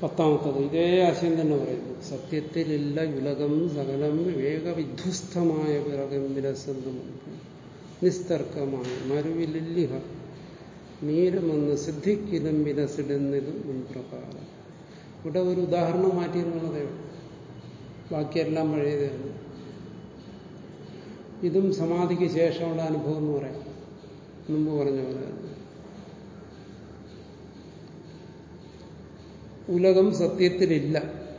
പത്താമത്തത് ഇതേ ആശയം തന്നെ പറയുന്നു സത്യത്തിലില്ല ഉലകം സകലം വിവേകവിധ്വസ്തമായ പിറകം വിലസെന്നും നിസ്തർക്കമായി മരുവിലില്ലിഹ നീരമെന്ന് സിദ്ധിക്കിലും വിലസിടുന്നതും മുൻപ്രകാരം ഇവിടെ ഒരു ഉദാഹരണം മാറ്റി എന്നുള്ളതേ ഉള്ളൂ ബാക്കിയെല്ലാം പഴയതാണ് ഇതും സമാധിക്ക് ശേഷമുള്ള അനുഭവം എന്ന് പറയാം മുമ്പ് പറഞ്ഞ പോലെ ഉലകം സത്യത്തിലില്ല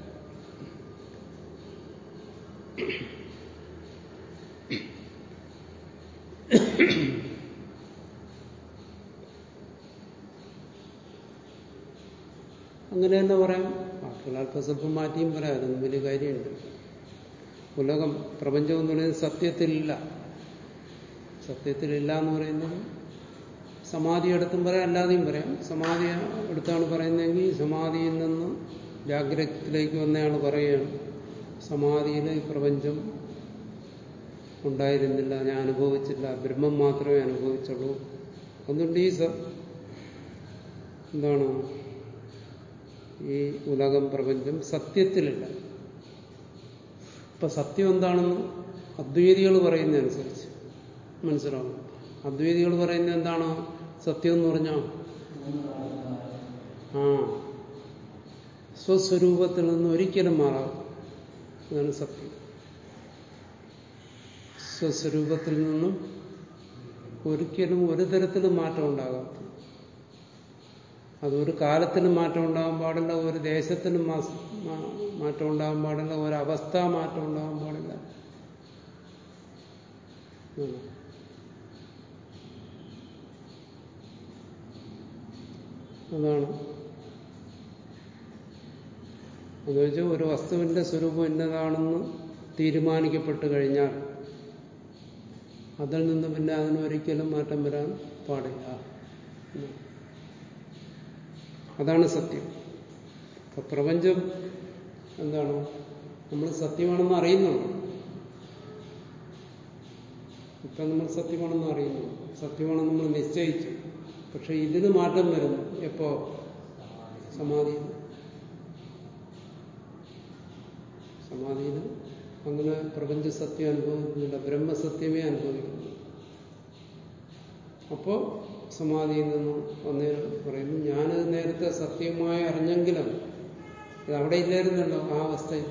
അങ്ങനെ തന്നെ പറയാം ബാക്കിയുള്ള അല്പസ്വല്പം മാറ്റിയും പറയാം അതൊന്നും വലിയ കാര്യമുണ്ട് ഉലകം പ്രപഞ്ചം എന്ന് പറയുന്നത് സത്യത്തിലില്ല സത്യത്തിലില്ല എന്ന് പറയുന്നത് സമാധി എടുത്തും പറയാം അല്ലാതെയും പറയാം സമാധി എടുത്താണ് പറയുന്നതെങ്കിൽ സമാധിയിൽ നിന്ന് ജാഗ്രതത്തിലേക്ക് വന്നയാൾ പറയുകയാണ് സമാധിയിൽ ഈ പ്രപഞ്ചം ഉണ്ടായിരുന്നില്ല ഞാൻ അനുഭവിച്ചില്ല ബ്രഹ്മം മാത്രമേ അനുഭവിച്ചുള്ളൂ അതുകൊണ്ട് ഈ എന്താണ് ഈ ഉലകം പ്രപഞ്ചം സത്യത്തിലില്ല ഇപ്പൊ സത്യം എന്താണെന്ന് അദ്വൈതികൾ പറയുന്നതനുസരിച്ച് മനസ്സിലാവും അദ്വൈതികൾ പറയുന്നത് എന്താണ് സത്യം എന്ന് പറഞ്ഞാൽ ആ സ്വസ്വരൂപത്തിൽ നിന്ന് ഒരിക്കലും മാറാം അതാണ് സത്യം സ്വസ്വരൂപത്തിൽ നിന്നും ഒരിക്കലും ഒരു തരത്തിലും മാറ്റം ഉണ്ടാകാത്ത അതൊരു കാലത്തിനും മാറ്റം ഉണ്ടാകാൻ പാടില്ല ഒരു ദേശത്തിനും മാറ്റം ഉണ്ടാകാൻ പാടില്ല ഒരവസ്ഥ മാറ്റം ഉണ്ടാകാൻ പാടില്ല അതാണ് എന്ന് വെച്ചാൽ ഒരു വസ്തുവിന്റെ സ്വരൂപം എന്നതാണെന്ന് തീരുമാനിക്കപ്പെട്ടു കഴിഞ്ഞാൽ അതിൽ നിന്ന് പിന്നെ അതിനൊരിക്കലും മാറ്റം വരാൻ പാടില്ല അതാണ് സത്യം അപ്പൊ പ്രപഞ്ചം എന്താണ് നമ്മൾ സത്യമാണെന്ന് അറിയുന്നുള്ളൂ ഇപ്പൊ നമ്മൾ സത്യമാണെന്ന് അറിയുന്നു സത്യമാണെന്ന് നമ്മൾ നിശ്ചയിച്ചു പക്ഷെ ഇതിന് മാറ്റം വരുന്നു എപ്പോ സമാധിയിൽ സമാധിയിൽ അങ്ങനെ പ്രപഞ്ച സത്യം അനുഭവിക്കുന്നില്ല ബ്രഹ്മസത്യമേ അനുഭവിക്കുന്നു അപ്പോ സമാധിയിൽ നിന്നും വന്നേരം പറയുന്നു ഞാനിത് നേരത്തെ സത്യമായി അറിഞ്ഞെങ്കിലും ഇത് അവിടെ ഇല്ലായിരുന്നല്ലോ ആ അവസ്ഥയിൽ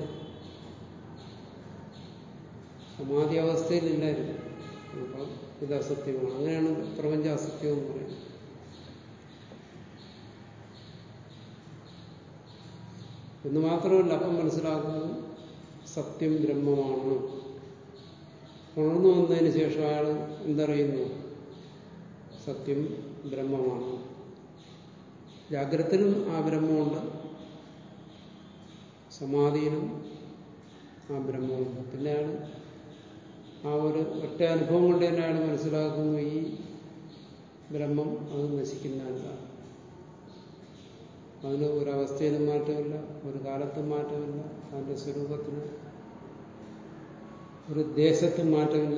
സമാധി അവസ്ഥയിൽ ഇല്ലായിരുന്നു അപ്പോൾ ഇത് അസത്യമാണ് അങ്ങനെയാണ് പ്രപഞ്ച അസത്യം എന്ന് പറയുന്നത് എന്ന് മാത്രമല്ല അപ്പം മനസ്സിലാക്കുന്നത് സത്യം ബ്രഹ്മമാണ് ഉണർന്നു വന്നതിന് ശേഷം അയാൾ എന്തറിയുന്നു സത്യം ബ്രഹ്മമാണ് ജാഗ്രതത്തിലും ആ ബ്രഹ്മമുണ്ട് സമാധിയിലും ആ ബ്രഹ്മമുണ്ട് പിന്നെ അയാൾ ആ ഒരു ഒറ്റ അനുഭവം കൊണ്ട് തന്നെ അയാൾ മനസ്സിലാക്കുന്നു ഈ ബ്രഹ്മം അത് നശിക്കുന്നതല്ല അതിന് ഒരവസ്ഥയിലും മാറ്റമില്ല ഒരു കാലത്തും മാറ്റമില്ല അതിന്റെ സ്വരൂപത്തിന് ഒരു ദേശത്തും മാറ്റമില്ല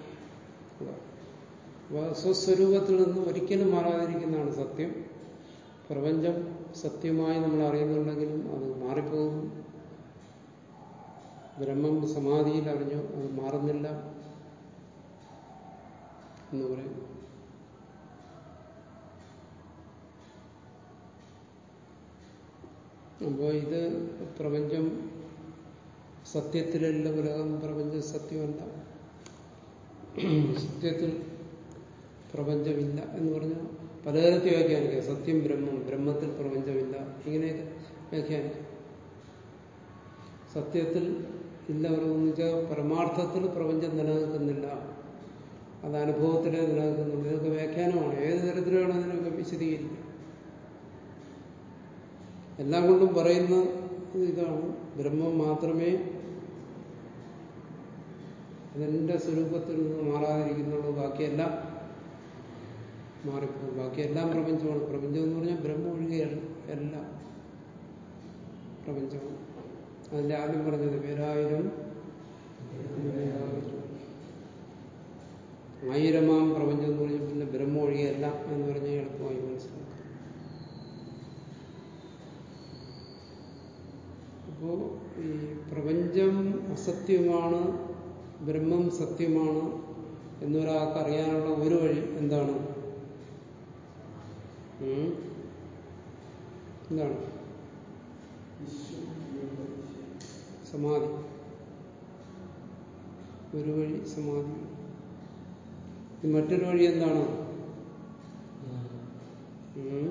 അപ്പോൾ സ്വസ്വരൂപത്തിൽ നിന്ന് ഒരിക്കലും മാറാതിരിക്കുന്നതാണ് സത്യം പ്രപഞ്ചം സത്യമായി നമ്മൾ അറിയുന്നുണ്ടെങ്കിലും അത് മാറിപ്പോകുന്നു ബ്രഹ്മം സമാധിയിൽ അറിഞ്ഞു അത് മാറുന്നില്ല എന്ന് പറയും അപ്പോൾ ഇത് പ്രപഞ്ചം സത്യത്തിലല്ല ഉലകം പ്രപഞ്ചം സത്യമല്ല സത്യത്തിൽ പ്രപഞ്ചമില്ല എന്ന് പറഞ്ഞാൽ പലതരത്തിൽ വ്യാഖ്യാനിക്കാം സത്യം ബ്രഹ്മം ബ്രഹ്മത്തിൽ പ്രപഞ്ചമില്ല ഇങ്ങനെയൊക്കെ വ്യാഖ്യാനിക്കാം സത്യത്തിൽ ഇല്ല എന്ന് വെച്ചാൽ പരമാർത്ഥത്തിൽ പ്രപഞ്ചം നിലനിൽക്കുന്നില്ല അത് അനുഭവത്തിലേ നിലനിൽക്കുന്നുണ്ട് ഇതൊക്കെ വ്യാഖ്യാനമാണ് ഏത് തരത്തിലാണ് അതിനൊക്കെ വിശദീകരിക്കുക എല്ലാം കൊണ്ടും പറയുന്ന ഇതാണ് ബ്രഹ്മം മാത്രമേ അതിൻ്റെ സ്വരൂപത്തിൽ നിന്ന് മാറാതിരിക്കുന്നുള്ളൂ ബാക്കിയെല്ലാം മാറിപ്പോകും ബാക്കിയെല്ലാം പ്രപഞ്ചമാണ് പ്രപഞ്ചം എന്ന് പറഞ്ഞാൽ ബ്രഹ്മം ഒഴികെയാണ് എല്ലാം പ്രപഞ്ചമാണ് അതിന്റെ ആദ്യം പറഞ്ഞത് പേരായിരം ആയിരമാം പ്രപഞ്ചം എന്ന് പറഞ്ഞാൽ പിന്നെ ബ്രഹ്മം ഒഴികെയല്ല എന്ന് പറഞ്ഞാൽ എളുപ്പമായി മനസ്സിലാക്കാം അസത്യമാണ് ബ്രഹ്മം സത്യമാണ് എന്നൊരാൾക്ക് അറിയാനുള്ള ഒരു വഴി എന്താണ് ഉം? എന്താണ് സമാധി ഒരു വഴി സമാധി ഇനി മറ്റൊരു വഴി എന്താണ് ഉം?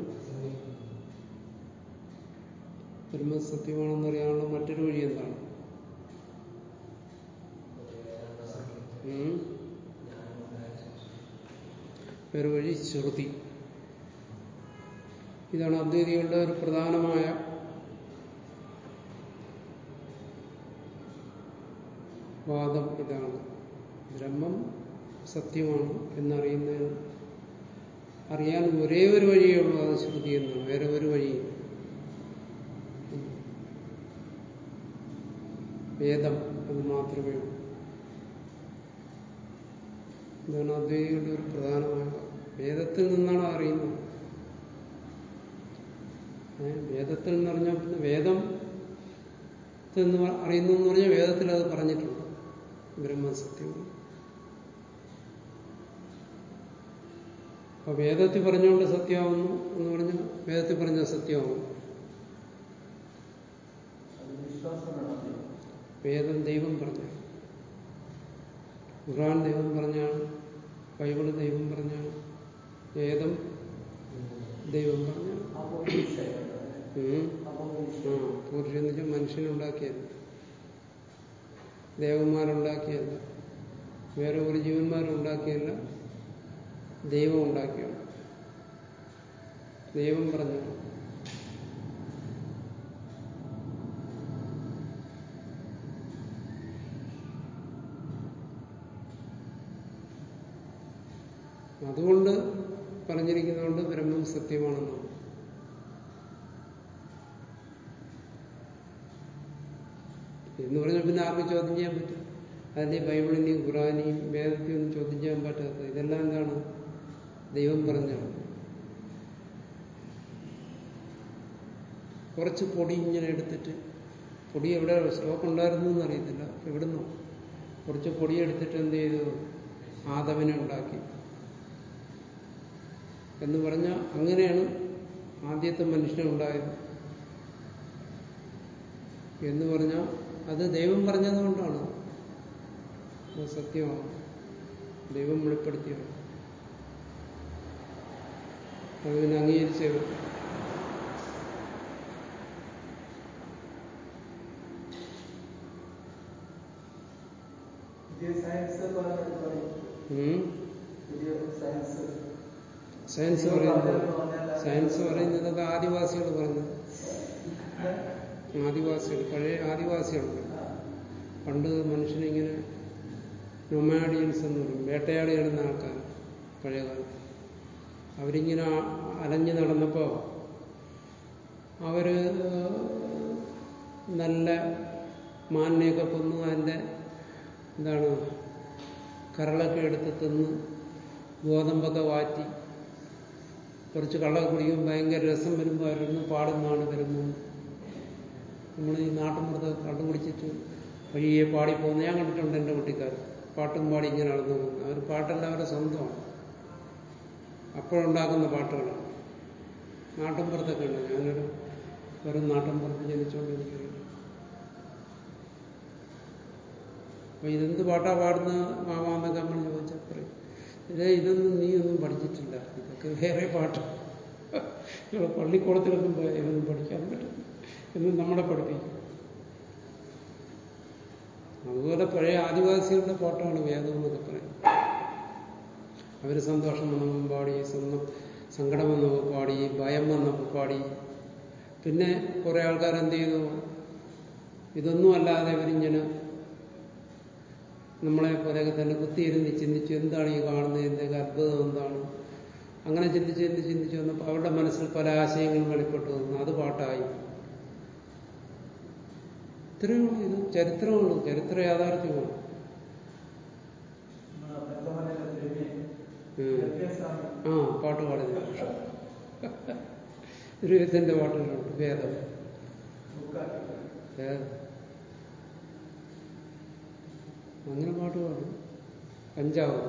ബ്രഹ്മം സത്യമാണെന്നറിയാനുള്ള മറ്റൊരു വഴി എന്താണ് ഉം? ഒരു വഴി ശ്രുതി ഇതാണ് അദ്വൈതികളുടെ ഒരു പ്രധാനമായ വാദം ഇതാണ് ബ്രഹ്മം സത്യമാണ് എന്നറിയുന്നതിന് അറിയാൻ ഒരേ ഒരു വഴിയേ ഉള്ളൂ അത് ശ്രുതി എന്നാണ് വേറെ ഒരു വഴിയും വേദം അത് മാത്രമേ ഉള്ളൂ ഇതാണ് അദ്വൈതികളുടെ ഒരു പ്രധാനമായ വേദത്തിൽ നിന്നാണ് അറിയുന്നത് ഏ, വേദത്തിൽ എന്ന് പറഞ്ഞാൽ പിന്നെ വേദം എന്ന് അറിയുന്നു എന്ന് പറഞ്ഞാൽ വേദത്തിൽ അത് പറഞ്ഞിട്ടുണ്ട് ബ്രഹ്മസത്യം അപ്പൊ വേദത്തിൽ പറഞ്ഞുകൊണ്ട് സത്യമാവുന്നു എന്ന് പറഞ്ഞാൽ വേദത്തിൽ പറഞ്ഞ സത്യമാവും വേദം ദൈവം പറഞ്ഞു ഖുർആൻ ദൈവം പറഞ്ഞാണ് ബൈബിള് ദൈവം പറഞ്ഞാണ് വേദം ദൈവം പറഞ്ഞാണ് ഉം. ആ പുരുഷൻ എന്ന് വെച്ചാൽ മനുഷ്യനുണ്ടാക്കിയല്ല ദേവന്മാരുണ്ടാക്കിയല്ല വേറെ ഒരു ജീവന്മാരും ഉണ്ടാക്കിയല്ല ദൈവം ഉണ്ടാക്കിയാണ് ദൈവം പറഞ്ഞു അതുകൊണ്ട് പറഞ്ഞിരിക്കുന്നതുകൊണ്ട് ബ്രഹ്മം സത്യമാണെന്നാണ് എന്ന് പറഞ്ഞാൽ പിന്നെ ആർക്കും ചോദ്യം ചെയ്യാൻ പറ്റും അതിന്റെ ബൈബിളിനെയും ഖുറാനെയും വേദത്തെയും ഒന്നും ചോദ്യം ചെയ്യാൻ പറ്റാത്ത ഇതെല്ലാം എന്താണ് ദൈവം പറഞ്ഞാണ് കുറച്ച് പൊടി ഇങ്ങനെ എടുത്തിട്ട് പൊടി എവിടെ സ്റ്റോക്ക് ഉണ്ടായിരുന്നു എന്നറിയത്തില്ല എവിടുന്നോ കുറച്ച് പൊടി എടുത്തിട്ട് എന്ത് ചെയ്തു ആദവനെ ഉണ്ടാക്കി എന്ന് പറഞ്ഞാൽ അങ്ങനെയാണ് ആദ്യത്തെ മനുഷ്യനുണ്ടായത് എന്ന് പറഞ്ഞാൽ അത് ദൈവം പറഞ്ഞതുകൊണ്ടാണ് അത് സത്യമാണ് ദൈവം വെളിപ്പെടുത്തിയാണ് അത് പിന്നെ അംഗീകരിച്ചത് പുതിയ സയൻസ് പറഞ്ഞു ഉം. പുതിയ സയൻസ് സയൻസ് പറയുന്നത് സയൻസ് പറയുന്നതൊക്കെ ആദിവാസികൾ പറഞ്ഞത് ആദിവാസികൾ പഴയ ആദിവാസികളുണ്ട് പണ്ട് മനുഷ്യനിങ്ങനെ നൊമാഡിയൻസ് എന്ന് പറയും വേട്ടയാടി കിടന്ന ആൾക്കാർ പഴയ കാലത്ത് അവരിങ്ങനെ ആ- അലഞ്ഞു നടന്നപ്പോൾ അവര് നല്ല മാനിനെയൊക്കെ കൊന്നു അതിൻ്റെ എന്താണ് കരളൊക്കെ എടുത്ത് തിന്ന് ഗോതമ്പൊക്കെ വാറ്റി കുറച്ച് കള്ളൊക്കെ കുടിക്കും ഭയങ്കര രസം വരുമ്പോൾ അവരൊന്ന് പാടുന്നതാണ് വരുന്നത് നമ്മൾ ഈ നാട്ടിൻപുറത്ത് കള്ളു കുടിച്ചിട്ട് വഴിയെ പാടി പോകുന്ന ഞാൻ കണ്ടിട്ടുണ്ട് എൻ്റെ കുട്ടിക്കാരൻ പാട്ടും പാടി ഇങ്ങനെ നടന്നു പോകുന്നു അവർ പാട്ടെല്ലാം അവരുടെ സ്വന്തമാണ് അപ്പോഴുണ്ടാക്കുന്ന പാട്ടുകളാണ് നാട്ടിൻപുറത്തൊക്കെ ഉണ്ട് ഞാനൊരു വെറും നാട്ടിൻപുറത്ത് ജനിച്ചുകൊണ്ട് എനിക്ക് അപ്പൊ ഇതെന്ത് പാട്ടാ പാടുന്ന മാമാന്നൊക്കെ നമ്മൾ ചോദിച്ചാൽ പറയും ഇതേ ഇതൊന്നും നീ ഒന്നും പഠിച്ചിട്ടില്ല ഇതൊക്കെ വേറെ പാട്ട് ഇവിടെ പള്ളിക്കൂടത്തിലൊന്നും പോയാൽ ഇതൊന്നും പഠിക്കാൻ പറ്റും എന്ന് നമ്മളെ പഠിപ്പിക്കും അതുപോലെ പഴയ ആദിവാസികളുടെ പാട്ടാണ് വേദം എന്നൊക്കെ പറയുന്നത് അവർ സന്തോഷം വന്നപ്പോൾ പാടി സ്വന്തം സങ്കടം വന്നപ്പോൾ പാടി ഭയം വന്നപ്പോൾ പാടി പിന്നെ കുറെ ആൾക്കാർ എന്ത് ചെയ്തു ഇതൊന്നും അല്ലാതെ ഇവരിങ്ങനെ നമ്മളെ പോലെയൊക്കെ തന്നെ കുത്തിയിരുന്ന് ചിന്തിച്ചു എന്താണ് ഈ കാണുന്നത് എന്തൊക്കെ അത്ഭുതം എന്താണ് അങ്ങനെ ചിന്തിച്ച് ചിന്തിച്ച് ചിന്തിച്ച് വന്നപ്പോൾ അവരുടെ മനസ്സിൽ പല ആശയങ്ങളും വെളിപ്പെട്ടു വന്നു അത് പാട്ടായി ഇത്രയേ ഉള്ളൂ ഇത് ചരിത്രമുള്ളൂ ചരിത്ര യാഥാർത്ഥ്യമാണ് ഉം. ആ പാട്ട് പാടുന്നില്ല ഗുരുവിന്റെ പാട്ടുകളുണ്ട് വേദം വേദം അങ്ങനെ പാട്ട് പാടും കഞ്ചാവ്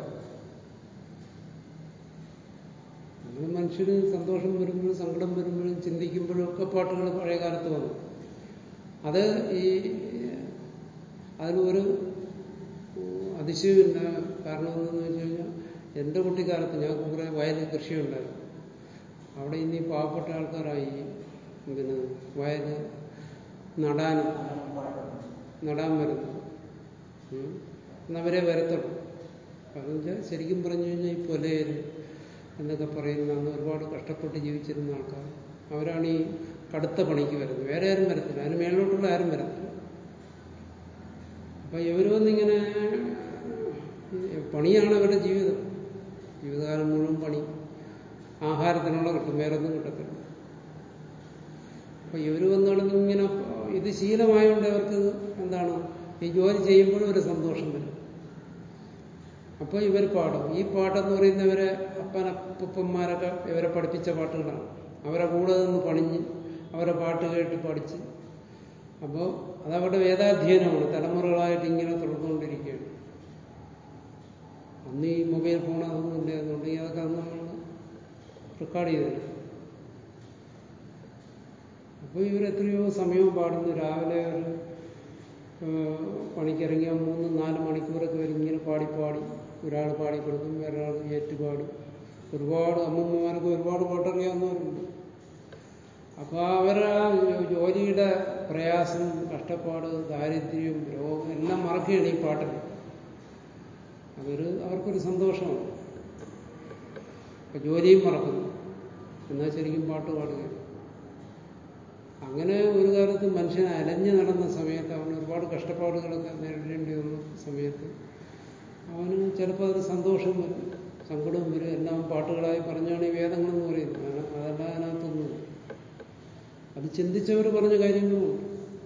നമ്മൾ മനുഷ്യന് സന്തോഷം വരുമ്പോഴും സങ്കടം വരുമ്പോഴും ചിന്തിക്കുമ്പോഴും ഒക്കെ പാട്ടുകൾ പഴയ കാലത്ത് വന്നു അത് ഈ അതിനൊരു അതിശയമില്ല കാരണം എന്തെന്ന് വെച്ച് കഴിഞ്ഞാൽ എൻ്റെ കുട്ടിക്കാലത്ത് ഞാൻ കുറേ വയലിൽ കൃഷിയുണ്ടായിരുന്നു അവിടെ ഇനി പാവപ്പെട്ട ആൾക്കാരായി ഇതിന് വയൽ നടാൻ നടാൻ വരുന്നത് ഉം. എന്നവരെ വരത്തുള്ളൂ കാരണം വെച്ചാൽ ശരിക്കും പറഞ്ഞു കഴിഞ്ഞാൽ ഈ പൊലയിൽ എന്നൊക്കെ പറയുന്ന അന്ന് ഒരുപാട് കഷ്ടപ്പെട്ട് ജീവിച്ചിരുന്ന ആൾക്കാർ അവരാണ് ഈ കടുത്ത പണിക്ക് വരുന്നത് വേറെ ആരും വരത്തില്ല അതിന് മേളിലോട്ടുള്ള ആരും വരത്തില്ല അപ്പൊ ഇവർ വന്നിങ്ങനെ പണിയാണ് അവരുടെ ജീവിതം ജീവിതകാലം മുഴുവൻ പണി ആഹാരത്തിനുള്ള കിട്ടും വേറെ ഒന്നും കിട്ടത്തില്ല അപ്പൊ ഇവർ വന്നാണെങ്കിൽ ഇങ്ങനെ ഇത് ശീലമായതുകൊണ്ട് അവർക്ക് എന്താണ് ഈ ജോലി ചെയ്യുമ്പോഴും ഒരു സന്തോഷം വരും അപ്പൊ ഇവർ പാടും ഈ പാട്ടെന്ന് പറയുന്നവരെ അപ്പനപ്പന്മാരൊക്കെ ഇവരെ പഠിപ്പിച്ച പാട്ടുകളാണ് അവരെ കൂടെ നിന്ന് പണിഞ്ഞ് അവരെ പാട്ട് കേട്ട് പഠിച്ച് അപ്പോൾ അതവരുടെ വേദാധ്യയനമാണ് തലമുറകളായിട്ട് ഇങ്ങനെ തുടർന്നുകൊണ്ടിരിക്കുകയാണ് അന്ന് ഈ മൊബൈൽ ഫോൺ അതൊന്നും ഇല്ലായിരുന്നുണ്ടെങ്കിൽ അതൊക്കെ അന്ന് നമ്മൾ റെക്കോർഡ് ചെയ്തില്ല അപ്പോൾ ഇവരെത്രയോ സമയവും പാടുന്നു രാവിലെ ഒരു പണിക്കിറങ്ങിയാൽ മൂന്ന് നാല് മണിക്കൂറൊക്കെ വരും ഇങ്ങനെ പാടി പാടി ഒരാൾ പാടിക്കൊടുക്കും വേറൊരാൾ ഏറ്റുപാടും ഒരുപാട് അമ്മമ്മമാർക്ക് ഒരുപാട് പാട്ടറിയാവുന്നവരുണ്ട് അപ്പോൾ അവർ ആ ജോലിയുടെ പ്രയാസം കഷ്ടപ്പാട് ദാരിദ്ര്യം രോഗം എല്ലാം മറക്കുകയാണ് ഈ പാട്ടിൽ അതൊരു അവർക്കൊരു സന്തോഷമാണ് അപ്പൊ ജോലിയും മറക്കുന്നു എന്നാൽ ശരിക്കും പാട്ട് പാടുകയാണ് അങ്ങനെ ഒരു കാലത്ത് മനുഷ്യൻ അലഞ്ഞു നടന്ന സമയത്ത് അവന് ഒരുപാട് കഷ്ടപ്പാടുകളൊക്കെ നേരിടേണ്ടി വന്ന സമയത്ത് അവന് ചിലപ്പോൾ അതിന് സന്തോഷം വരും സങ്കടവും വരും എല്ലാം പാട്ടുകളായി പറഞ്ഞാണ് ഈ വേദങ്ങളെന്ന് പറയുന്നത് കാരണം അതല്ല അതിനകത്തൊന്നും അത് ചിന്തിച്ചവർ പറഞ്ഞ കാര്യങ്ങളുമുണ്ട്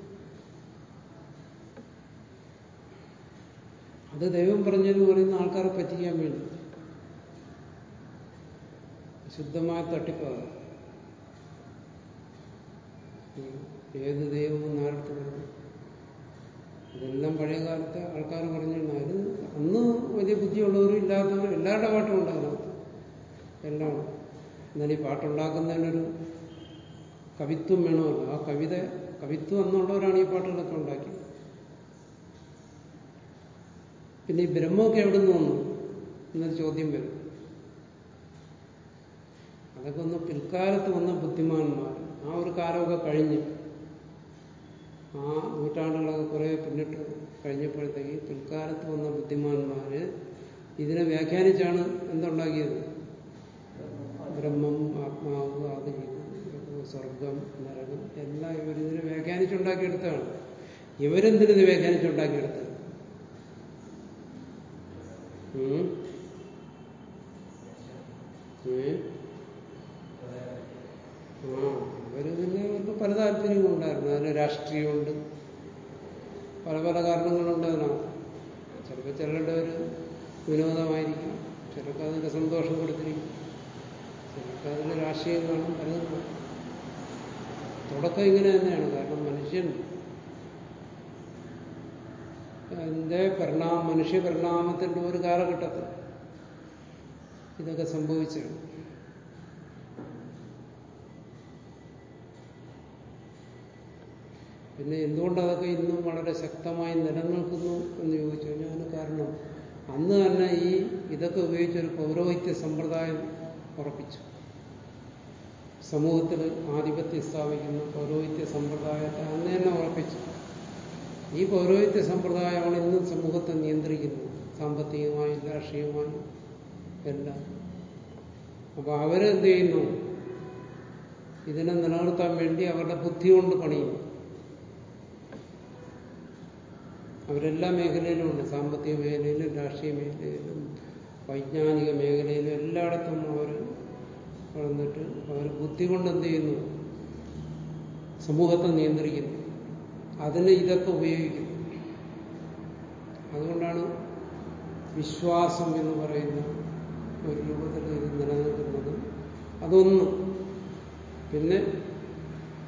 അത് ദൈവം പറഞ്ഞെന്ന് പറയുന്ന ആൾക്കാരെ പറ്റിക്കാൻ വേണ്ടി ശുദ്ധമായ തട്ടിപ്പാണ് ഏത് ദൈവവും നാളത്ത് പറഞ്ഞു ഇതെല്ലാം പഴയ കാലത്തെ ആൾക്കാർ പറഞ്ഞാണ് അത് അന്ന് വലിയ ബുദ്ധിയുള്ളവരും ഇല്ലാത്തവരും എല്ലാവരുടെ പാട്ടും ഉണ്ടാകും എല്ലാം എന്നാൽ ഈ പാട്ടുണ്ടാക്കുന്നതിനൊരു കവിത്വം വേണമല്ലോ ആ കവിത കവിത്വം എന്നുള്ളവരാണ് ഈ പാട്ടുകളൊക്കെ ഉണ്ടാക്കിയത് പിന്നെ ഈ ബ്രഹ്മമൊക്കെ എവിടെ നിന്ന് വന്നു എന്നൊരു ചോദ്യം വരും അതൊക്കെ ഒന്ന് പിൽക്കാലത്ത് വന്ന ബുദ്ധിമാന്മാർ ആ ഒരു കാലമൊക്കെ കഴിഞ്ഞ് ആ നൂറ്റാണ്ടുകളൊക്കെ കുറെ പിന്നിട്ട് കഴിഞ്ഞപ്പോഴത്തേക്ക് പിൽക്കാലത്ത് വന്ന ബുദ്ധിമാന്മാര് ഇതിനെ വ്യാഖ്യാനിച്ചാണ് എന്തുണ്ടാക്കിയത് ബ്രഹ്മം ആത്മാവ് അത് സ്വർഗം നരകം എല്ലാം ഇവരിതിനെ വ്യാഖ്യാനിച്ചുണ്ടാക്കിയെടുത്താണ് ഇവരെന്തിനത് വ്യാഖ്യാനിച്ചുണ്ടാക്കിയെടുത്തത് ഉം? ഏ? ആ അവര് പിന്നെ അവർക്ക് പല താല്പര്യങ്ങളുണ്ടായിരുന്നു അതിന് രാഷ്ട്രീയമുണ്ട് പല പല കാരണങ്ങളുണ്ട് അതിനകത്ത് ചിലപ്പോൾ ചിലരുടെ ഒരു വിനോദമായിരിക്കും ചിലർക്ക് അതിൻ്റെ സന്തോഷം കൊടുത്തിരിക്കും ചിലർക്ക് അതിന് രാഷ്ട്രീയം കാണും പലതും കാണും തുടക്കം ഇങ്ങനെ തന്നെയാണ് കാരണം മനുഷ്യൻ അതിൻ്റെ പരിണാമ മനുഷ്യ പരിണാമത്തിൻ്റെ ഒരു കാലഘട്ടത്തിൽ ഇതൊക്കെ സംഭവിച്ചാണ് പിന്നെ എന്തുകൊണ്ട് അതൊക്കെ ഇന്നും വളരെ ശക്തമായി നിലനിൽക്കുന്നു എന്ന് ചോദിച്ചു കഴിഞ്ഞാൽ അതിന് കാരണം അന്ന് തന്നെ ഈ ഇതൊക്കെ ഉപയോഗിച്ചൊരു പൗരോഹിത്യ സമ്പ്രദായം ഉറപ്പിച്ചു സമൂഹത്തിൽ ആധിപത്യം സ്ഥാപിക്കുന്ന പൗരോഹിത്യ സമ്പ്രദായത്തെ അന്ന് തന്നെ ഉറപ്പിച്ചു ഈ പൗരോഹിത്യ സമ്പ്രദായമാണ് ഇന്നും സമൂഹത്തെ നിയന്ത്രിക്കുന്നത് സാമ്പത്തികമായും രാഷ്ട്രീയമായും എല്ലാം അപ്പൊ അവരെന്ത് ചെയ്യുന്നു ഇതിനെ നിലനിർത്താൻ വേണ്ടി അവരുടെ ബുദ്ധി കൊണ്ട് പണിയുന്നു അവരെല്ലാ മേഖലയിലും ഉണ്ട് സാമ്പത്തിക മേഖലയിലും രാഷ്ട്രീയ മേഖലയിലും വൈജ്ഞാനിക മേഖലയിലും എല്ലായിടത്തും അവർ വളർന്നിട്ട് അവർ ബുദ്ധി കൊണ്ട് എന്ത് ചെയ്യുന്നു സമൂഹത്തെ നിയന്ത്രിക്കുന്നു അതിന് ഇതൊക്കെ ഉപയോഗിക്കുന്നു അതുകൊണ്ടാണ് വിശ്വാസം എന്ന് പറയുന്ന ഒരു രൂപത്തിൽ ഇത് നിലനിൽക്കുന്നത് അതൊന്നും പിന്നെ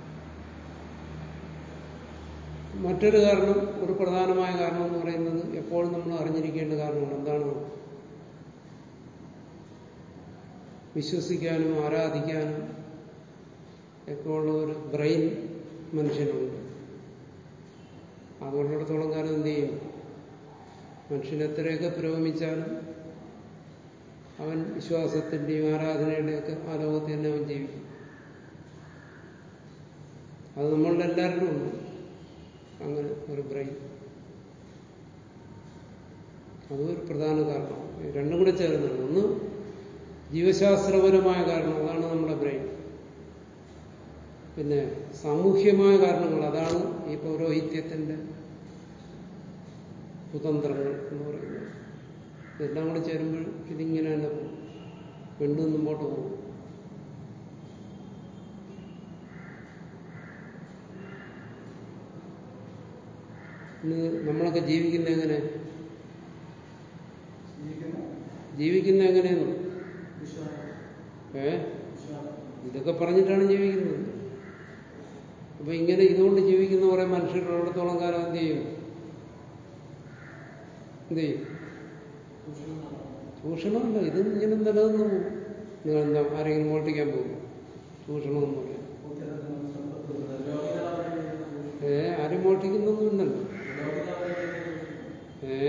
മറ്റൊരു കാരണം ഒരു പ്രധാനമായ കാരണം എന്ന് പറയുന്നത് എപ്പോൾ എപ്പോഴും നമ്മൾ അറിഞ്ഞിരിക്കേണ്ട കാരണമാണ് എന്താണ് വിശ്വസിക്കാനും ആരാധിക്കാനും ഒക്കെ ഉള്ള ഒരു ബ്രെയിൻ മനുഷ്യനുണ്ട് അതുകൊണ്ടിടത്തോളം കാലം എന്ത് ചെയ്യും മനുഷ്യൻ എത്രയൊക്കെ പുരോഗമിച്ചാലും അവൻ വിശ്വാസത്തിന്റെയും ആരാധനയുടെയൊക്കെ ആ ലോകത്ത് തന്നെ അവൻ ജീവിക്കും അത് നമ്മളുടെ എല്ലാവരിലും ഉണ്ട് അങ്ങനെ ഒരു ബ്രെയിൻ അതും ഒരു പ്രധാന കാരണം ഇത് രണ്ടും കൂടെ ചേർന്നാണ് ഒന്ന് ജീവശാസ്ത്രപരമായ കാരണം അതാണ് നമ്മുടെ ബ്രെയിൻ പിന്നെ സാമൂഹ്യമായ കാരണങ്ങൾ അതാണ് ഈ പൗരോഹിത്യത്തിന്റെ കുതന്ത്രങ്ങൾ എന്ന് പറയുന്നത് ഇതെല്ലാം കൂടെ ചേരുമ്പോൾ ഇതിങ്ങനെ തന്നെ പോകും വീണ്ടും മുമ്പോട്ട് പോകും ഇന്ന് നമ്മളൊക്കെ ജീവിക്കുന്ന എങ്ങനെ ജീവിക്കുന്ന ജീവിക്കുന്ന എങ്ങനെയെന്ന് വിശ്വാസം ഏ വിശ്വാസം ഇതൊക്കെ പറഞ്ഞിട്ടാണ് ജീവിക്കുന്നത് അപ്പൊ ഇങ്ങനെ ഇതുകൊണ്ട് ജീവിക്കുന്ന കുറെ മനുഷ്യരുള്ളിടത്തോളം കാലം എന്ത് ചെയ്യും എന്ത് ചെയ്യും ചൂഷണമല്ല ഇത് ഇങ്ങനെ നിലനിന്ന് പോകും നിങ്ങൾ എന്താ ആരെങ്കിലും മോഷ്ടിക്കാൻ പോകും ചൂഷണമെന്ന് പറയാം ഏ ആരും മോഷ്ടിക്കുന്നൊന്നുമില്ലല്ലോ ഏ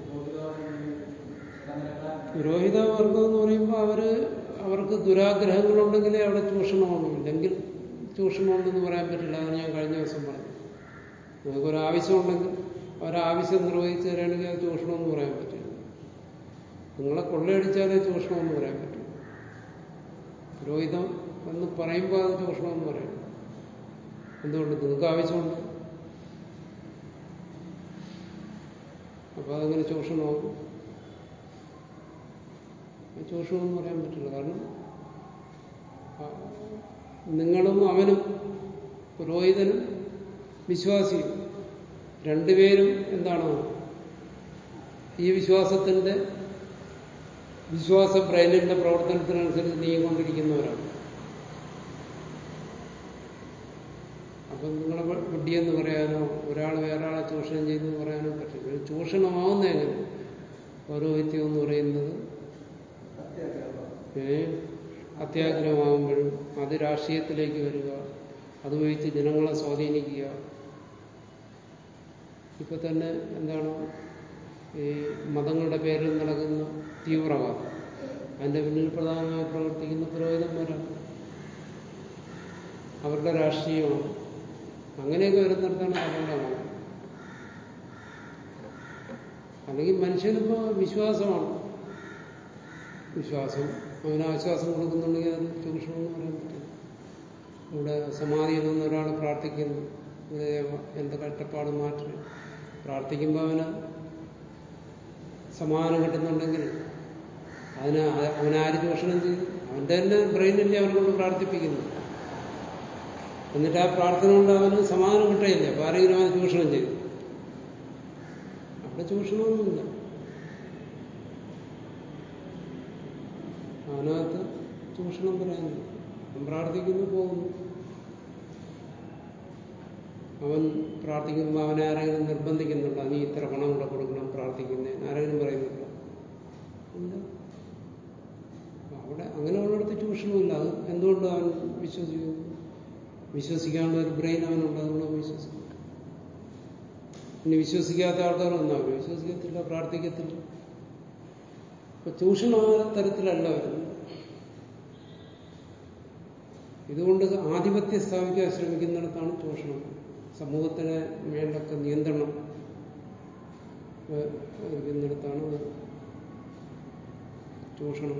പുരോഹിത വർഗം എന്ന് പറയുമ്പോൾ അവര് അവർക്ക് ദുരാഗ്രഹങ്ങളുണ്ടെങ്കിലേ അവിടെ ചൂഷണമുള്ളൂ ഇല്ലെങ്കിൽ ചൂഷണമുണ്ടെന്ന് പറയാൻ പറ്റില്ല അതാണ് ഞാൻ കഴിഞ്ഞ ദിവസം പറഞ്ഞു നിങ്ങൾക്കൊരു ആവശ്യമുണ്ടെങ്കിൽ അവരാവശ്യം നിർവഹിച്ചു തരാണെങ്കിൽ അത് ചൂഷണമെന്ന് പറയാൻ പറ്റില്ല നിങ്ങളെ കൊള്ളയടിച്ചാലേ ചൂഷണമെന്ന് പറയാൻ പറ്റും പുരോഹിതം എന്ന് പറയുമ്പോൾ അത് ചൂഷണമെന്ന് പറയും എന്തുകൊണ്ട് നിങ്ങൾക്ക് ആവശ്യമുണ്ട് അപ്പൊ അതങ്ങനെ ചൂഷണമാകും അത് ചൂഷണമെന്ന് പറയാൻ പറ്റില്ല കാരണം ആ, നിങ്ങളും അവനും പുരോഹിതനും വിശ്വാസിയും രണ്ടുപേരും എന്താണ് ഈ വിശ്വാസത്തിന്റെ വിശ്വാസ ബ്രെയിനിന്റെ പ്രവർത്തനത്തിനനുസരിച്ച് നീങ്ങിക്കൊണ്ടിരിക്കുന്നവരാണ് അപ്പം നിങ്ങളെ ബുദ്ധിയെന്ന് പറയാനോ ഒരാൾ വേറെ ആളെ ചൂഷണം ചെയ്തെന്ന് പറയാനോ പറ്റില്ല ഇത് ചൂഷണമാവുന്ന എങ്ങനെ പൗരോഹിത്യം എന്ന് പറയുന്നത് ഏ അത്യാഗ്രഹമാകുമ്പോഴും അത് രാഷ്ട്രീയത്തിലേക്ക് വരിക അത് ഉപയോഗിച്ച് ജനങ്ങളെ സ്വാധീനിക്കുക ഇപ്പൊ തന്നെ എന്താണ് ഈ മതങ്ങളുടെ പേരിൽ നടക്കുന്ന തീവ്രവാദം അതിന്റെ പിന്നിൽ പ്രധാനമായി പ്രവർത്തിക്കുന്ന പുരോഹിതന്മാരാണ് അവരുടെ രാഷ്ട്രീയമാണ് അങ്ങനെയൊക്കെ വരുന്നിടത്താണ് അപകടമാണ് അല്ലെങ്കിൽ മനുഷ്യനിപ്പോ വിശ്വാസമാണ് വിശ്വാസം അവന് ആശ്വാസം കൊടുക്കുന്നുണ്ടെങ്കിൽ അത് ചൂഷണമെന്ന് പറയാൻ പറ്റില്ല ഇവിടെ സമാധിയിൽ നിന്ന് ഒരാൾ പ്രാർത്ഥിക്കുന്നു ഗുരുദേവ എന്റെ കഷ്ടപ്പാട് മാറ്റി പ്രാർത്ഥിക്കുമ്പോൾ അവന് സമാധാനം കിട്ടുന്നുണ്ടെങ്കിൽ അതിന് ആ- അവനാര് ചൂഷണം ചെയ്തു അവന്റെ തന്നെ ബ്രെയിനില്ലേ അവനെ കൊണ്ട് പ്രാർത്ഥിപ്പിക്കുന്നു എന്നിട്ട് ആ പ്രാർത്ഥന കൊണ്ട് അവന് സമാധാനം കിട്ടുകയില്ല അപ്പൊ ആരെങ്കിലും അവനെ ചൂഷണം ചെയ്തു അവിടെ ചൂഷണമൊന്നുമില്ല അതിനകത്ത് ചൂഷണം പറയാനില്ല അവൻ പ്രാർത്ഥിക്കുന്നു പോകുന്നു അവൻ പ്രാർത്ഥിക്കുമ്പോൾ അവനെ ആരെങ്കിലും നിർബന്ധിക്കുന്നുണ്ടോ നീ ഇത്ര പണം കൂടെ കൊടുക്കണം പ്രാർത്ഥിക്കുന്നേ ആരെങ്കിലും പറയുന്നുണ്ടോ ഇല്ല അവിടെ അങ്ങനെയുള്ളിടത്ത് ട്യൂഷനുമില്ല അത് എന്തുകൊണ്ട് അവൻ വിശ്വസിക്കുന്നു വിശ്വസിക്കാനുള്ള ഒരു ബ്രെയിൻ അവനുണ്ട് അതുകൊണ്ട് അവൻ വിശ്വസിക്കും ഇനി വിശ്വസിക്കാത്ത ആൾക്കാർ ഒന്നാവും വിശ്വസിക്കത്തില്ല പ്രാർത്ഥിക്കത്തില്ല അപ്പൊ ട്യൂഷൻ ആ തരത്തിലല്ല വരുന്നത് ഇതുകൊണ്ട് ആധിപത്യം സ്ഥാപിക്കാൻ ശ്രമിക്കുന്നിടത്താണ് ചൂഷണം സമൂഹത്തിന് മേലൊക്കെ നിയന്ത്രണം ഇരിക്കുന്നിടത്താണ് ചൂഷണം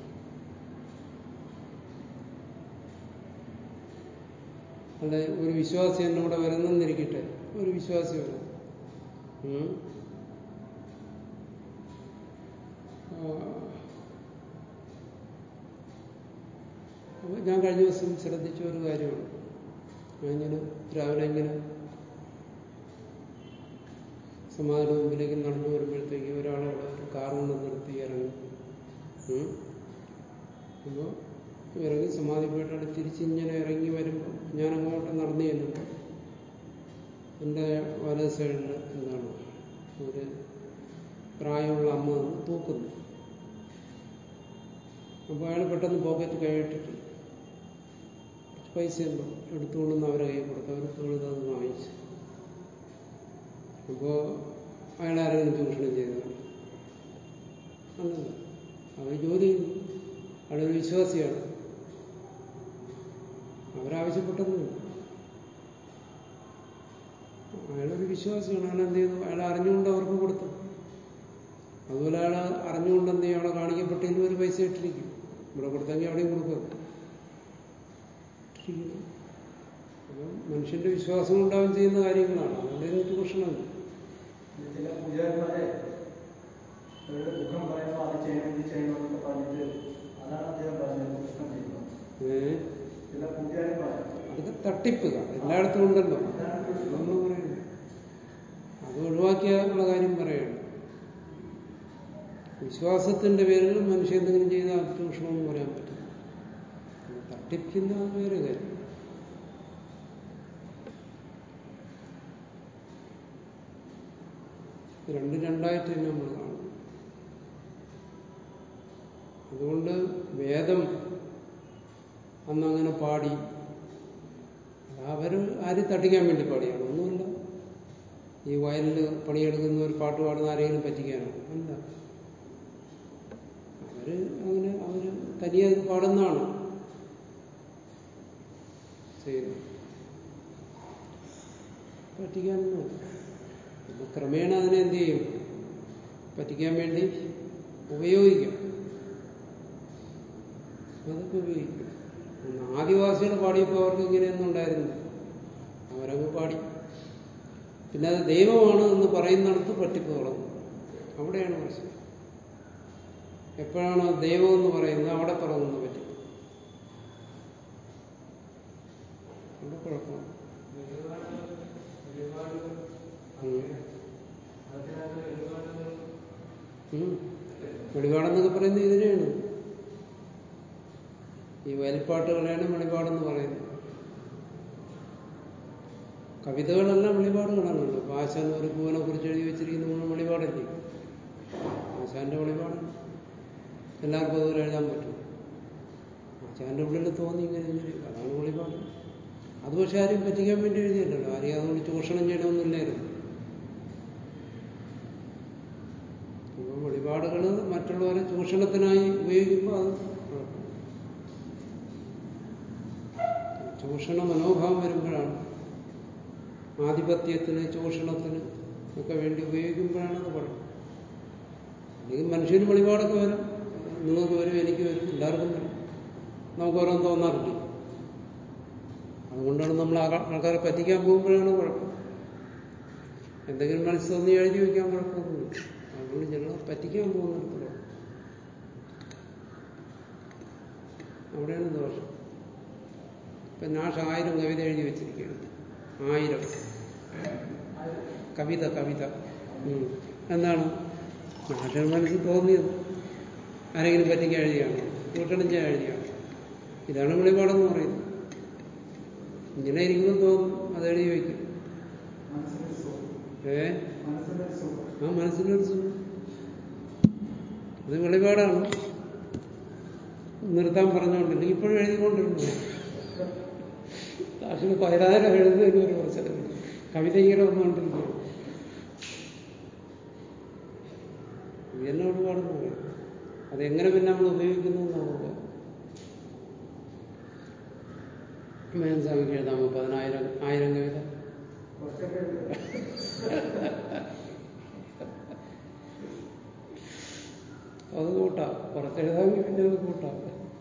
അല്ലെ ഒരു വിശ്വാസി എന്നെ ഇവിടെ വരുന്നെന്നിരിക്കട്ടെ ഒരു വിശ്വാസി വരാം ഉം. ആ, അപ്പൊ ഞാൻ കഴിഞ്ഞ ദിവസം ശ്രദ്ധിച്ച ഒരു കാര്യമാണ് ഞാൻ ഇങ്ങനെ രാവിലെ ഇങ്ങനെ സമാധിയുടെ മുമ്പിലേക്ക് നടന്നു വരുമ്പോഴത്തേക്ക് ഒരാളവിടെ ഒരു കാർ കൊണ്ട് നിർത്തി ഇറങ്ങി ഉം. അപ്പൊ ഇറങ്ങി സമാധി പോയിട്ട് അവിടെ തിരിച്ചിങ്ങനെ ഇറങ്ങി വരുമ്പോൾ ഞാൻ അങ്ങോട്ട് നടന്നു ചെല്ലുമ്പോൾ എൻ്റെ വലത് സൈഡിൽ എന്താണ് ഒരു പ്രായമുള്ള അമ്മ വന്ന് തൂക്കുന്നു അപ്പോൾ അയാൾ പെട്ടെന്ന് പോക്കറ്റ് കൈയിട്ടിട്ട് കുറച്ച് പൈസയുണ്ടോ എടുത്തുകൊണ്ടെന്ന് അവരെ കൈ കൊടുത്തു അവർ തൊഴുതത് വാങ്ങിച്ചു അപ്പോൾ അയാൾ ആരെങ്കിലും ചൂഷണം ചെയ്തതാണ് അല്ലല്ല അവർ ജോലി ചെയ്യുന്നു അയാളൊരു വിശ്വാസിയാണ് അവരാവശ്യപ്പെട്ടൊന്നുമില്ല അയാളൊരു വിശ്വാസിയാണ് അയാൾ എന്ത് ചെയ്തു അയാൾ അറിഞ്ഞുകൊണ്ട് അവർക്ക് കൊടുത്തു അതുപോലെ അയാൾ അറിഞ്ഞുകൊണ്ട് എന്ത് ചെയ്യും അവിടെ കാണിക്കപ്പെട്ടതിലും ഒരു പൈസ ഇട്ടിരിക്കും ഇവിടെ കൊടുത്തെങ്കിൽ അവിടെയും കൊടുക്കും ഇട്ടിരിക്കുന്നു അപ്പം മനുഷ്യന്റെ വിശ്വാസം കൊണ്ടാവും ചെയ്യുന്ന കാര്യങ്ങളാണ് അതുകൊണ്ട് ചൂഷണമല്ല ചില പൂജാരിമാരെ അവരുടെ ദുഃഖം പറയുമ്പോൾ അത് ചെയ്യണം ഇത് ചെയ്യണം എന്നൊക്കെ പറഞ്ഞിട്ട് അതാണ് അദ്ദേഹം പറഞ്ഞത് ദുഃഖം ചെയ്യുന്നത് ഏഹ് ചില പൂജാരിമാർ അതൊക്കെ തട്ടിപ്പ് എല്ലായിടത്തും ഉണ്ടല്ലോ നമ്മൾ പറയുന്നു അത് ഒഴിവാക്കിയുള്ള കാര്യം പറയണം വിശ്വാസത്തിന്റെ പേരിൽ മനുഷ്യൻ എന്തെങ്കിലും ചെയ്താൽ അത് ചൂഷണമെന്ന് പറയാൻ പറ്റില്ല അത് തട്ടിപ്പിക്കുന്ന വേറെ കാര്യം രണ്ട് രണ്ടായിട്ട് തന്നെ നമ്മൾ കാണും അതുകൊണ്ട് വേദം അന്നങ്ങനെ പാടി അവർ ആരും തട്ടിക്കാൻ വേണ്ടി പാടിയാണ് ഒന്നുമില്ല ഈ വയലിൽ പണിയെടുക്കുന്ന ഒരു പാട്ട് പാടുന്ന ആരെങ്കിലും പറ്റിക്കാനോ അല്ല അവര് അങ്ങനെ അവര് തനിയെ അത് പാടുന്നതാണ് ചെയ്യുന്നത് പറ്റിക്കാനൊന്നുമില്ല പിന്നെ ക്രമേണ അതിനെ എന്ത് ചെയ്യും പറ്റിക്കാൻ വേണ്ടി ഉപയോഗിക്കാം അതൊക്കെ ഉപയോഗിക്കും ഒന്ന് ആദിവാസികൾ പാടിയപ്പോൾ അവർക്ക് ഇങ്ങനെയൊന്നും ഉണ്ടായിരുന്നു അവരങ്ങ് പാടി പിന്നെ അത് ദൈവമാണ് എന്ന് പറയുന്നിടത്ത് പറ്റിപ്പ് തുടങ്ങും അവിടെയാണ് പ്രശ്നം എപ്പോഴാണോ ദൈവം എന്ന് പറയുന്നത് അവിടെ തുടങ്ങുന്ന പറ്റിപ്പ് അവിടെ കുഴപ്പമാണ് ഉം. വെളിപാടെന്നൊക്കെ പറയുന്നത് ഇതിനെയാണ് ഈ വയൽപ്പാട്ടുകളെയാണ് വെളിപാടെന്ന് പറയുന്നത് കവിതകളെല്ലാം വെളിപാടുകളാണല്ലോ അപ്പൊ ആശാൻ ഒരു പൂവനെ കുറിച്ച് എഴുതി വെച്ചിരിക്കുന്ന മുഴുവൻ വെളിപാടല്ലേ ആശാന്റെ വെളിപാടാണ് എല്ലാവർക്കും അതുപോലെ എഴുതാൻ പറ്റും ആശാന്റെ ഉള്ളിൽ തോന്നി ഇങ്ങനെ ഇങ്ങനെ അതാണ് വെളിപാട് അത് പക്ഷെ ആരും പറ്റിക്കാൻ വേണ്ടി എഴുതിയല്ലോ ആരെയും അതുകൊണ്ട് ചൂഷണം ചെയ്യണമെന്നില്ലായിരുന്നു അപ്പം വെളിപാടുകൾ മറ്റുള്ളവരെ ചൂഷണത്തിനായി ഉപയോഗിക്കുമ്പോൾ അത് കുഴപ്പം ചൂഷണ മനോഭാവം വരുമ്പോഴാണ് ആധിപത്യത്തിന് ചൂഷണത്തിന് ഒക്കെ വേണ്ടി ഉപയോഗിക്കുമ്പോഴാണ് അത് കുഴപ്പം അല്ലെങ്കിൽ മനുഷ്യന് വെളിപാടൊക്കെ വരും നിങ്ങൾക്ക് വരും എനിക്ക് വരും എല്ലാവർക്കും വരും നമുക്ക് ഓരോന്ന് തോന്നാറില്ല അതുകൊണ്ടാണ് നമ്മൾ ആൾക്കാ- ആൾക്കാരെ പറ്റിക്കാൻ പോകുമ്പോഴാണ് കുഴപ്പം എന്തെങ്കിലും മനസ്സ് തോന്നി എഴുതി വെക്കാൻ കുഴപ്പമൊന്നുമില്ല അതുകൊണ്ട് ജനങ്ങളെ പറ്റിക്കാൻ പോകുന്നിടത്തോളം അവിടെയാണ് ദോഷം ഇപ്പൊ നാഷ് ആയിരം കവിത എഴുതി വെച്ചിരിക്കുകയാണ് ആയിരം കവിത കവിത ഉം. എന്താണ് നാട്ടിൽ മനസ്സിൽ തോന്നിയത് ആരെങ്കിലും പറ്റിക്കാൻ എഴുതിയാണ് കൂട്ടണം ചെയ്യാൻ എഴുതിയാണ് ഇതാണ് വെളിപാടെന്ന് പറയുന്നത് ഇങ്ങനെ ഇരിക്കുമ്പോൾ തോന്നും അത് എഴുതി വയ്ക്കും മനസ്സിനൊരു സുഖം ഏ മനസ്സിനൊരു സുഖം ആ മനസ്സിലൊരു സുഖം അത് വെളിപാടാണ് നിർത്താൻ പറഞ്ഞുകൊണ്ടില്ല ഇപ്പോഴും എഴുതിക്കൊണ്ടിരുന്നു കാശിന് പതിനായിരം എഴുതുന്നതിന് ഒരു പ്രശ്നമില്ല കവിത ഇങ്ങനെ വന്നുകൊണ്ടിരിക്കുക ഇതെല്ലാം ഒരുപാടെന്ന് പറയും അതെങ്ങനെ പിന്നെ നമ്മൾ ഉപയോഗിക്കുന്നു നമുക്ക് മേൻസ്വാമിക്ക് എഴുതാമോ പതിനായിരം ആയിരം കവിത കുറച്ചൊക്കെ അത് കൂട്ടാം പുറത്തെഴുതാമെങ്കിൽ പിന്നെ അത് കൂട്ടാം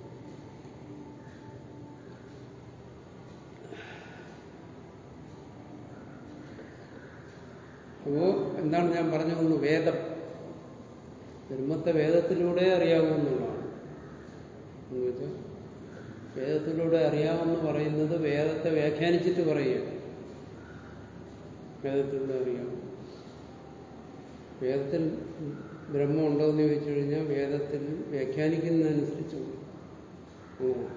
അപ്പോ എന്താണ് ഞാൻ പറഞ്ഞു വന്നു വേദം ബ്രഹ്മത്തെ വേദത്തിലൂടെ അറിയാവുന്നതാണ് എന്ന് വെച്ചാൽ വേദത്തിലൂടെ അറിയാമെന്ന് പറയുന്നത് വേദത്തെ വ്യാഖ്യാനിച്ചിട്ട് പറയുകയാണ് വേദത്തിലൂടെ അറിയാം വേദത്തിൽ ബ്രഹ്മം ഉണ്ടോ എന്ന് ചോദിച്ചു കഴിഞ്ഞാൽ വേദത്തിൽ വ്യാഖ്യാനിക്കുന്നതനുസരിച്ച് അങ്ങനെ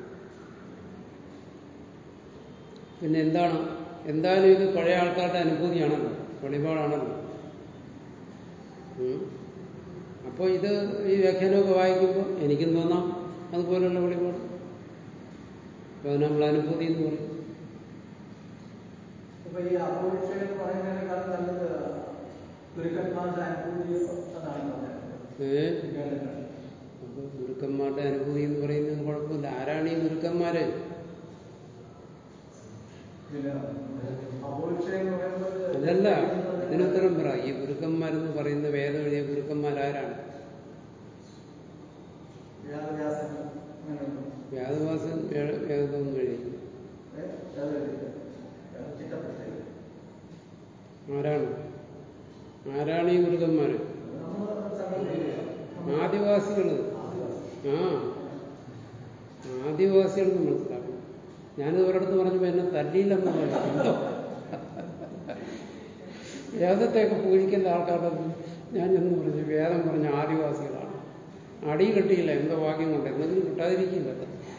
പിന്നെ എന്താണ് എന്തായാലും ഇത് പഴയ ആൾക്കാരുടെ അനുഭൂതിയാണല്ലോ വെളിപാടാണല്ലോ ഉം. അപ്പോൾ ഇത് ഈ വ്യാഖ്യാനമൊക്കെ വായിക്കുമ്പോൾ എനിക്കും തോന്നാം അതുപോലുള്ള വെളിപാട് അപ്പോൾ അത് നമ്മൾ അനുഭൂതി എന്ന് പറയും ഇപ്പൊ ഈ അപൂർവ എന്ന് പറയുന്നതിനേക്കാൾ നല്ലത് ഗുരുക്കന്മാരുടെ അനുഭൂതി എന്നാണ് പറഞ്ഞത് ഏ വികാരങ്ങൾ. അപ്പോൾ ഗുരുക്കന്മാരുടെ അനുഭൂതി എന്ന് പറയുന്നത് കുഴപ്പമില്ല ആരാണ് ഈ ഗുരുക്കന്മാര് പിന്നെ അപൂർവ എന്ന് പറയുന്നത് അതല്ല ഇതിനുത്തരം പറ ഈ ഗുരുക്കന്മാരെന്ന് പറയുന്ന വേദം എഴുതിയ ഗുരുക്കന്മാരാരാണ് വ്യാസവ്യാസൻ അങ്ങനെയൊന്നും. വ്യാദവാസൻ വേ- വേദമൊന്നും എഴുതി ഏ? അത് അത് ചിട്ടപ്പെടുത്തിയത്. ആരാണ് ആരാണ് ഈ ഗുരുക്കന്മാര് നമ്മൾ സങ്കല്പിക്കുക. ആദിവാസികള് ആ ആദിവാസികളെന്ന് മനസ്സിലാക്കണം ഞാനിത് ഒരിടത്ത് പറഞ്ഞപ്പോ എന്നെ തല്ലിയില്ലെന്ന് പറഞ്ഞു വേദത്തെയൊക്കെ പൂജിക്കുന്ന ആൾക്കാരുടെ ഞാൻ എന്ന് പറഞ്ഞു വേദം പറഞ്ഞ ആദിവാസികളാണ് അടി കിട്ടിയില്ല എന്തോ ഭാഗ്യം കൊണ്ട് എന്തെങ്കിലും കിട്ടാതിരിക്കില്ല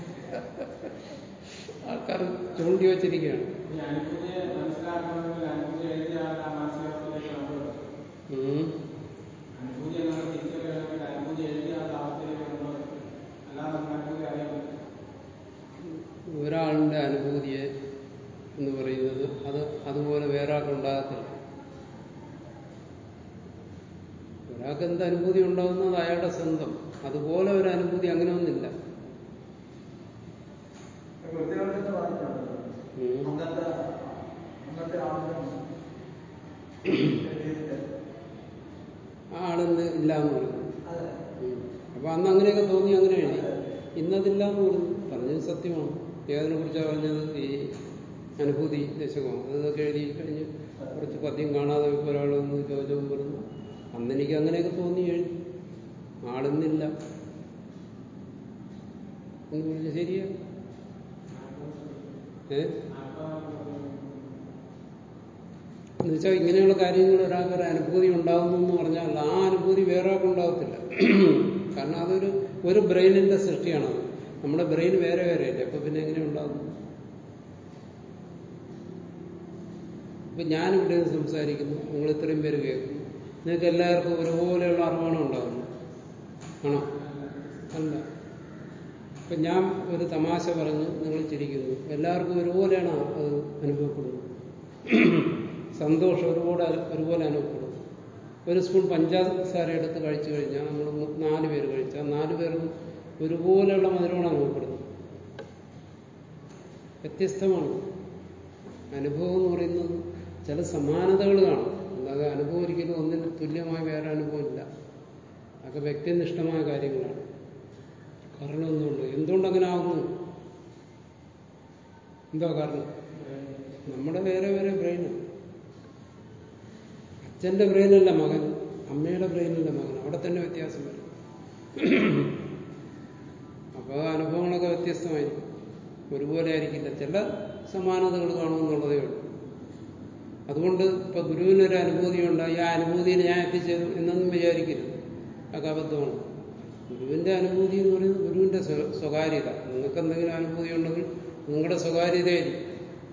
ആൾക്കാർ ചൂണ്ടി വച്ചിരിക്കുകയാണ് ഈ അനുഭൂതിയെ മനസ്സിലാക്കണമെങ്കിൽ അനുഭൂതി എഴുതിയ ആളുടെ ആ മനസ്സിലാക്കത്തിലേക്ക് നമ്മൾ ഉം. അനുഭൂതി എന്നുള്ള തിരിച്ചറിയണമെങ്കിൽ അനുഭൂതി എഴുതിയ ആളുടെ അവസ്ഥയിലേക്ക് നമ്മൾ അല്ലാതെ നമുക്ക് അനുഭൂതി അറിയാൻ പറ്റില്ല ഒരാളുടെ അനുഭൂതിയെ എന്ന് പറയുന്നത് അത് അതുപോലെ വേറെ ആൾക്കുണ്ടാകത്തില്ല ഒരാൾക്ക് എന്ത് അനുഭൂതി ഉണ്ടാകുന്നത് അയാളുടെ സ്വന്തം അതുപോലെ ഒരു അനുഭൂതി അങ്ങനെ ഒന്നില്ല കൃത്യമായിട്ട് പറഞ്ഞിട്ടുണ്ട് ഉം. അന്നത്തെ അന്നത്തെ ആളുകൾ എഴുതിയിട്ട് ആ ആളിന്ന് ഇല്ല എന്ന് പറഞ്ഞു അതെ ഉം. അപ്പൊ അന്ന് അങ്ങനെയൊക്കെ തോന്നി അങ്ങനെ എഴുതി ഇന്നതില്ല എന്ന് പറഞ്ഞു പറഞ്ഞത് സത്യമാണ് ഏതിനെ കുറിച്ചാണ് പറഞ്ഞത് ഈ അനുഭൂതി ദശകമാണ് അതൊക്കെ എഴുതി കഴിഞ്ഞ് കുറച്ച് പദ്യം കാണാതെ ഇപ്പോൾ ഒരാൾ വന്ന് ചോദിച്ചപ്പോൾ പറഞ്ഞു അന്ന് എനിക്ക് അങ്ങനെയൊക്കെ തോന്നി എഴുതി ആളിന്നില്ല എന്ന് പറഞ്ഞു ശരിയാ ഏ എന്നുവെച്ചാൽ ഇങ്ങനെയുള്ള കാര്യങ്ങൾ ഒരാൾക്ക് ഒരു അനുഭൂതി ഉണ്ടാകുന്നു എന്ന് പറഞ്ഞാൽ ആ അനുഭൂതി വേറെ ആൾക്ക് ഉണ്ടാകത്തില്ല കാരണം അതൊരു ഒരു ബ്രെയിനിന്റെ സൃഷ്ടിയാണത് നമ്മുടെ ബ്രെയിൻ വേറെ വേറെ അല്ലേ അപ്പൊ പിന്നെ എങ്ങനെ ഉണ്ടാകുന്നു ഇപ്പൊ ഞാനിവിടെ നിന്ന് സംസാരിക്കുന്നു നിങ്ങൾ ഇത്രയും പേര് കേൾക്കുന്നു നിങ്ങൾക്ക് എല്ലാവർക്കും ഒരുപോലെയുള്ള അറിവാണ് ഉണ്ടാകുന്നത് ആണോ അല്ല ഇപ്പൊ ഞാൻ ഒരു തമാശ പറഞ്ഞ് നിങ്ങൾ ചിരിക്കുന്നു എല്ലാവർക്കും ഒരുപോലെയാണ് അത് അനുഭവപ്പെടുന്നത് സന്തോഷം ഒരുപോലെ ഒരുപോലെ അനുഭവപ്പെടും ഒരു സ്പൂൺ പഞ്ചസാര എടുത്ത് കഴിച്ചു കഴിഞ്ഞാൽ നമ്മൾ നാല് പേര് കഴിച്ചാൽ നാല് പേർക്കും ഒരുപോലെയുള്ള മധുരമാണ് അനുഭവപ്പെടുന്നത് വ്യത്യസ്തമാണ് അനുഭവം എന്ന് പറയുന്നത് ചില സമാനതകൾ കാണും അല്ലാതെ അനുഭവം ഒരിക്കലും ഒന്നിന് തുല്യമായ വേറെ അനുഭവമില്ല അതൊക്കെ വ്യക്തിനിഷ്ഠമായ കാര്യങ്ങളാണ് കാരണം എന്തുകൊണ്ട് എന്തുകൊണ്ട് അങ്ങനെ ആകുന്നു എന്താ കാരണം നമ്മുടെ വേറെ വേറെ ബ്രെയിനാണ് അച്ഛന്റെ ബ്രെയിനല്ല മകൻ അമ്മയുടെ ബ്രെയിനല്ല മകൻ അവിടെ തന്നെ വ്യത്യാസം വരും അപ്പോൾ അനുഭവങ്ങളൊക്കെ വ്യത്യസ്തമായിരിക്കും ഒരുപോലെ ആയിരിക്കില്ല ചില സമാനതകൾ കാണുമെന്നുള്ളതേ ഉള്ളൂ അതുകൊണ്ട് ഇപ്പൊ ഗുരുവിനൊരു അനുഭൂതി ഉണ്ടായി ആ അനുഭൂതിയിൽ ഞാൻ എത്തിച്ചേരും എന്നൊന്നും വിചാരിക്കരുത് അതൊക്കെ അബദ്ധമാണ് ഗുരുവിന്റെ അനുഭൂതി എന്ന് പറയുന്നത് ഗുരുവിന്റെ സ്വ- സ്വകാര്യത നിങ്ങൾക്ക് എന്തെങ്കിലും അനുഭൂതി ഉണ്ടെങ്കിൽ നിങ്ങളുടെ സ്വകാര്യതയായിരിക്കും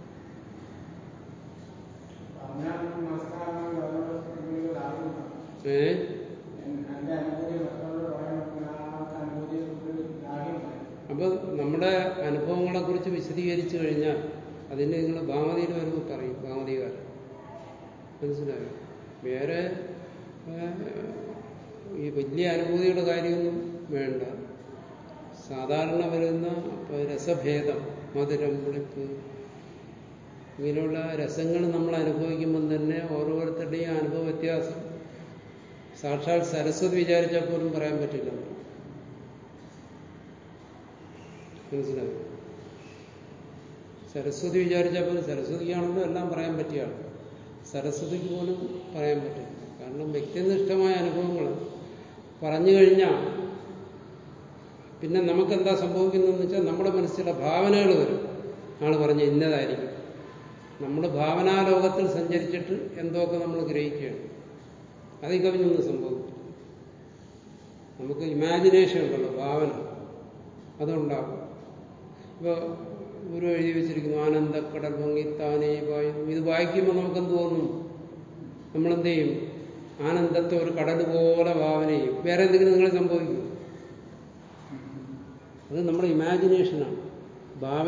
പറഞ്ഞാൽ മനസ്സിലാക്കണമെങ്കിൽ അതിനോട് എന്തെങ്കിലും ഒരു അറിവ് വേണം. ഏ എൻ- എന്റെ അനുഭൂതി മറ്റുള്ളവരോട് പറയണമെങ്കിൽ ആ അനുഭൂതിയെ കുറിച്ച് ലാഘ്യം പറയും അപ്പൊ നമ്മുടെ അനുഭവങ്ങളെ കുറിച്ച് വിശദീകരിച്ചു കഴിഞ്ഞാൽ അതിന് നിങ്ങൾ ഭാമതിയിൽ വരുമ്പോൾ പറയും ഭാമതികാരൻ മനസ്സിലായോ വേറെ ഏഹ്, ഈ വലിയ അനുഭൂതിയുടെ കാര്യമൊന്നും വേണ്ട സാധാരണ വരുന്ന ഇപ്പൊ രസഭേദം മധുരം പുളിപ്പ് ഇങ്ങനെയുള്ള രസങ്ങൾ നമ്മൾ അനുഭവിക്കുമ്പം തന്നെ ഓരോരുത്തരുടെയും അനുഭവ വ്യത്യാസം സാക്ഷാൽ സരസ്വതി വിചാരിച്ചാൽ പോലും പറയാൻ പറ്റില്ല മനസ്സിലായോ സരസ്വതി വിചാരിച്ചാൽ പോലും സരസ്വതിക്കാണല്ലോ എല്ലാം പറയാൻ പറ്റിയാണ് സരസ്വതിക്ക് പോലും പറയാൻ പറ്റില്ല കാരണം വ്യക്തിനിഷ്ഠമായ അനുഭവങ്ങൾ പറഞ്ഞു കഴിഞ്ഞാൽ പിന്നെ നമുക്കെന്താ സംഭവിക്കുന്നതെന്ന് വെച്ചാൽ നമ്മുടെ മനസ്സിലെ ഭാവനകൾ വരും ആള് പറഞ്ഞ ഇന്നതായിരിക്കും നമ്മൾ ഭാവനാലോകത്തിൽ സഞ്ചരിച്ചിട്ട് എന്തൊക്കെ നമ്മൾ ഗ്രഹിക്കുകയാണ് അതിൽ കവിഞ്ഞൊന്നും സംഭവിക്കും നമുക്ക് ഇമാജിനേഷൻ ഉണ്ടല്ലോ ഭാവന അതുണ്ടാകും ഇപ്പോൾ ഗുരു എഴുതി വെച്ചിരിക്കുന്നു ആനന്ദക്കടൽ പൊങ്ങിത്താനേ വായു ഇത് വായിക്കുമ്പോൾ നമുക്കെന്ത് തോന്നും നമ്മളെന്ത് ചെയ്യും ആനന്ദത്തെ ഒരു കടൽ പോലെ ഭാവന ചെയ്യും വേറെ എന്തെങ്കിലും നിങ്ങൾ സംഭവിക്കും അത് നമ്മുടെ ഇമാജിനേഷനാണ് ഭാവന